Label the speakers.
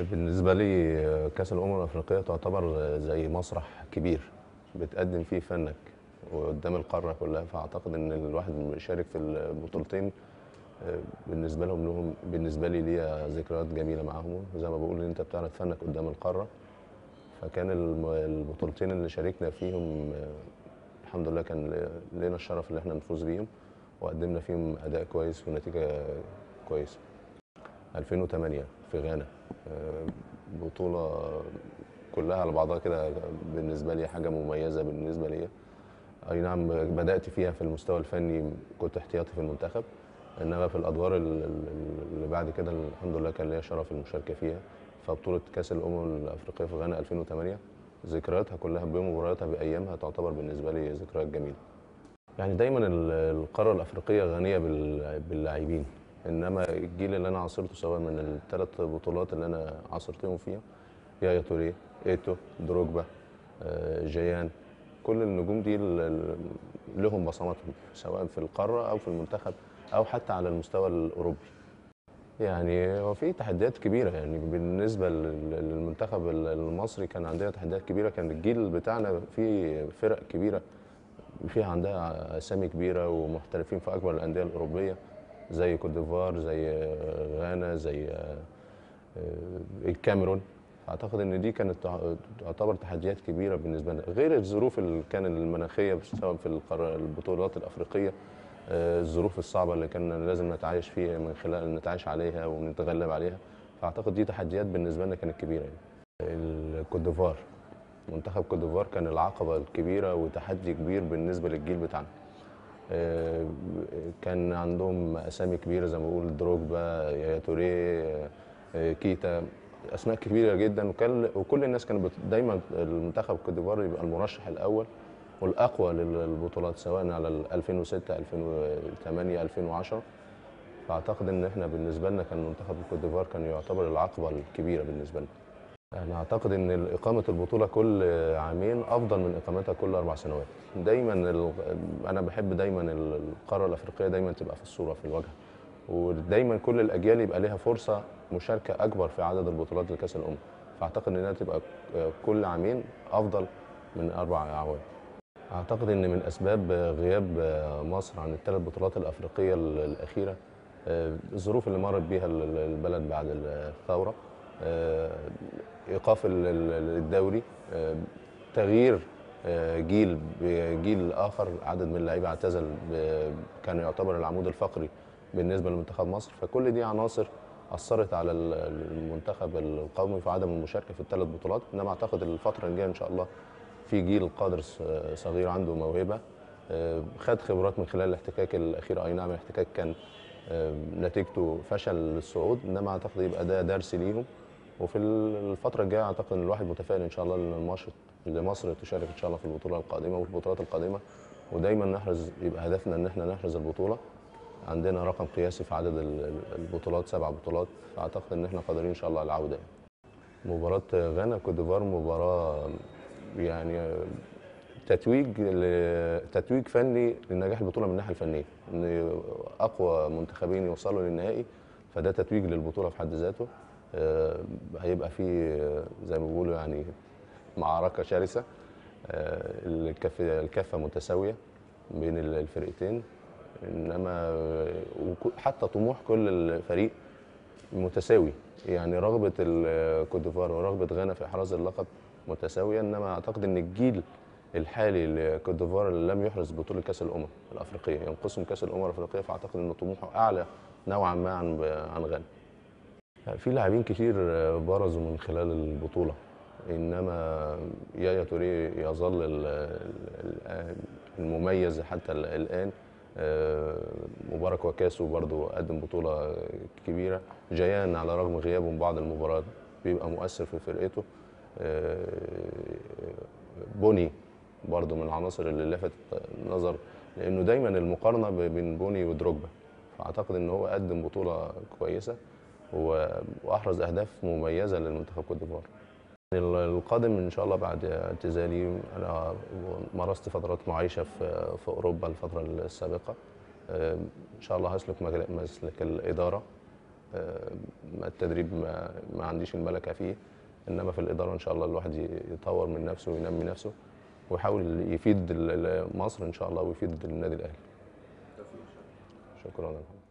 Speaker 1: بالنسبة لي آه، كأس الأمم الأفريقية تعتبر آه، زي مسرح كبير بتقدم فيه فنك وقدام القارة كلها فأعتقد إن الواحد يشارك في البطولتين آه، بالنسبة لهم لهم بالنسبة لي ليا ذكريات جميلة معاهم زي ما بقول إن أنت بتعرض فنك قدام القارة فكان الم- البطولتين اللي شاركنا فيهم آه، الحمد لله كان ل- لنا الشرف اللي احنا نفوز بيهم وقدمنا فيهم أداء كويس ونتيجة كويسة 2008 في غانا آه، بطولة كلها على بعضها كده بالنسبة لي حاجة مميزة بالنسبة لي أي نعم بدأت فيها في المستوى الفني كنت احتياطي في المنتخب إنما في الأدوار ال- ال- اللي بعد كده الحمد لله كان ليا شرف المشاركة فيها فبطولة كأس الأمم الأفريقية في غانا 2008 ذكرياتها كلها بمبارياتها بأيامها تعتبر بالنسبة لي ذكريات جميلة يعني دايما ال- القاره الافريقيه غنيه بال- باللاعبين انما الجيل اللي انا عاصرته سواء من الثلاث بطولات اللي انا عاصرتهم فيها يايا توريه ايتو دروجبا آه، جيان كل النجوم دي ال- ال- لهم بصماتهم سواء في القاره او في المنتخب او حتى على المستوى الاوروبي يعني هو في تحديات كبيره يعني بالنسبه لل- للمنتخب المصري كان عندنا تحديات كبيره كان الجيل بتاعنا فيه فرق كبيره فيها عندها اسامي كبيره ومحترفين في اكبر الانديه الاوروبيه زي كوت ديفوار زي آه، غانا زي آه، آه، الكاميرون اعتقد ان دي كانت تع- تعتبر تحديات كبيره بالنسبه لنا غير الظروف اللي كان المناخيه سواء في القار- البطولات الافريقيه آه، الظروف الصعبه اللي كنا لازم نتعايش فيها من خلال نتعايش عليها ونتغلب عليها فاعتقد دي تحديات بالنسبه لنا كانت كبيره يعني الكوت ديفوار منتخب كوت ديفوار كان العقبه الكبيره وتحدي كبير بالنسبه للجيل بتاعنا آه، كان عندهم اسامي كبيره زي ما بقول دروجبا يايا توريه آه، كيتا اسماء كبيره جدا وكل وكل الناس كانت بت- دايما المنتخب كوت ديفوار يبقى المرشح الاول والاقوى للبطولات سواء على ال 2006 2008 2010 فاعتقد ان احنا بالنسبه لنا كان منتخب كوت ديفوار كان يعتبر العقبه الكبيره بالنسبه لنا انا اعتقد ان اقامه البطوله كل عامين افضل من اقامتها كل اربع سنوات دايما ال... انا بحب دايما ال- القاره الافريقيه دايما تبقى في الصوره في الواجهه ودايما كل الاجيال يبقى ليها فرصه مشاركه اكبر في عدد البطولات لكاس الامم فاعتقد انها تبقى كل عامين افضل من اربع اعوام اعتقد ان من اسباب غياب مصر عن الثلاث بطولات الافريقيه الاخيره الظروف اللي مرت بيها البلد بعد الثوره ايقاف ال- ال- الدوري تغيير جيل بجيل اخر عدد من اللعيبه اعتزل ب- كان يعتبر العمود الفقري بالنسبه لمنتخب مصر فكل دي عناصر اثرت على ال- المنتخب القومي في عدم المشاركه في الثلاث بطولات انما اعتقد الفتره الجايه ان شاء الله في جيل قادر ص- صغير عنده موهبه آه، خد خبرات من خلال الاحتكاك الاخير اي نعم الاحتكاك كان آه، نتيجته فشل للصعود انما اعتقد يبقى ده درس ليهم وفي الفتره الجايه اعتقد ان الواحد متفائل ان شاء الله ان المصر لمصر تشارك ان شاء الله في البطوله القادمه وفي البطولات القادمه ودايما نحرز يبقى هدفنا ان احنا نحرز البطوله عندنا رقم قياسي في عدد ال- ال- البطولات سبع بطولات فاعتقد ان احنا قادرين ان شاء الله على العوده يعني. مباراه غانا كوت ديفوار مباراه يعني تتويج ل- تتويج فني لنجاح البطوله من الناحيه الفنيه ان اقوى منتخبين يوصلوا للنهائي فده تتويج للبطوله في حد ذاته آه، هيبقى فيه آه، زي ما بيقولوا يعني معركه شرسه آه، الكفه الكفه متساويه بين ال- الفرقتين انما وك- حتى طموح كل فريق متساوي يعني رغبه ال- كوت ديفوار ورغبه غانا في احراز اللقب متساويه انما اعتقد ان الجيل الحالي لكوت ديفوار اللي لم يحرز بطوله كاس الامم الافريقيه ينقسم كاس الامم الافريقيه فاعتقد ان طموحه اعلى نوعا ما عن عن غانا في لاعبين كتير برزوا من خلال البطولة إنما يايا توريه يظل ال- ال- المميز حتى ال- الآن آه، مبارك وكاسو برضو قدم بطولة كبيرة جيان على رغم غيابه من بعض المباريات بيبقى مؤثر في فرقته آه، بوني برضو من العناصر اللي لفتت النظر لأنه دايما المقارنة بين بوني ودروجبا فأعتقد إن هو قدم بطولة كويسة و- واحرز اهداف مميزه للمنتخب كوت ديفوار ال- القادم ان شاء الله بعد اعتزالي انا مارست فترات معايشه في في اوروبا الفتره السابقه آه، ان شاء الله هسلك مجال- مسلك الاداره آه، ما التدريب ما, ما عنديش الملكه فيه انما في الاداره ان شاء الله الواحد ي- يطور من نفسه وينمي نفسه ويحاول يفيد ال- ال- مصر ان شاء الله ويفيد النادي الاهلي شكرا يا محمد